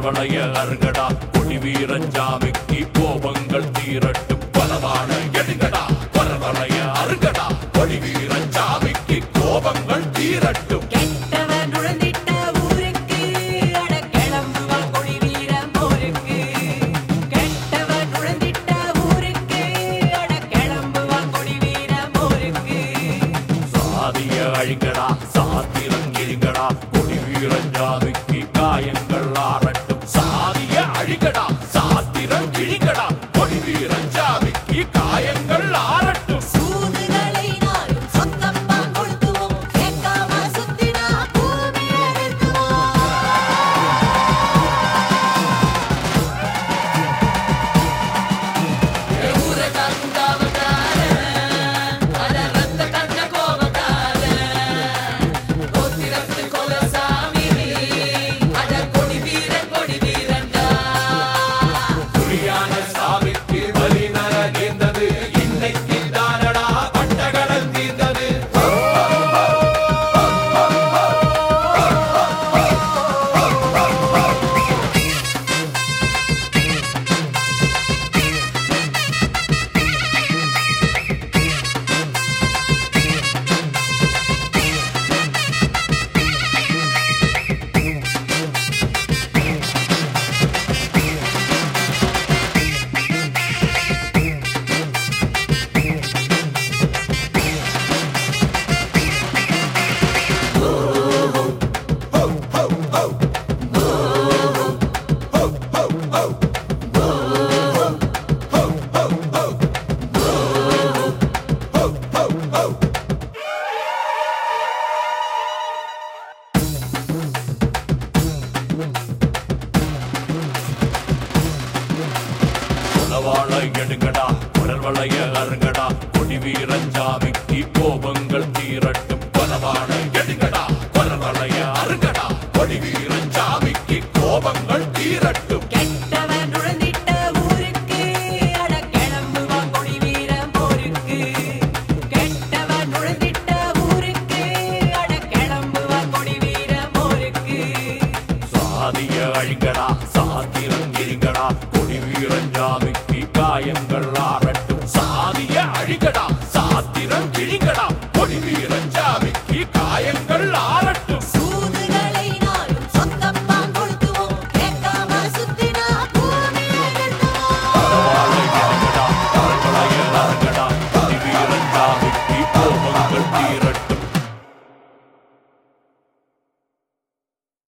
வளைய அருகடா கொடி வீரஞ்சாமிக்கு கோபங்கள் தீரட்டும் பலவான எடுங்கடா பரவளைய அருகடா கொடி வீரஞ்சாமிக்கு கோபங்கள் தீரட்டும் கெட்டவன் நுழைந்திட்ட ஊருக்கு அட கிளம்புவா கொடி வீரம் போருக்கு கெட்டவன் நுழைந்திட்ட ஊருக்கு அட கிளம்புவா கொடி வீரம் போருக்கு சாதிய அழிங்கடா சாத்திரம் கிழிங்கடா கொடி வீரஞ்சாமிக்கு காயங்கள் ஆறட்டும் சாதிய அழிங்கடா சாத்திரம் கிழிங்கடா கொடி வீரஞ்சாமிக்கு காயங்கள் ஆறட்டும் சூதுகளை நாளும் சொந்தப்பா கொளுத்துவோம் கேட்காம சுத்தினா பூமி அறுத்துவோம் ஊரை காந்தாவதார அட ரத்த கண்ண கோபதார கோத்திரத்து கொலசாமி அட கொடி வீரன் கொடி வீரன்டா புலியான சாமிக்கு பலி நரகேந்தது இன்னைக்கு தானடா பட்டகடல் தீர்ந்தது குலவாழ எடுங்கடா குரல் வளைய அருங்கடா கொடி வீரஞ்சாமிக்கு கோபங்கள் தீரட்டும் குலவாழ எடுங்கடா குரல் வளைய அருங்கடா கொடி வீரஞ்சாமிக்கு கோபங்கள் தீரட்டும் கெட்டவன் நுழைந்திட்ட ஊருக்கு அட கிளம்புவா கொடி வீரம் போருக்கு கெட்டவன் நுழைந்திட்ட ஊருக்கு அட கிளம்புவா கொடி வீரம் போருக்கு சாதிய அழிங்கடா சாத்திரம் கிழிங்கடா கொடி வீரஞ்சாமிக்கு காயங்கள் ஆறட்டும் சாதிய அழிங்கடா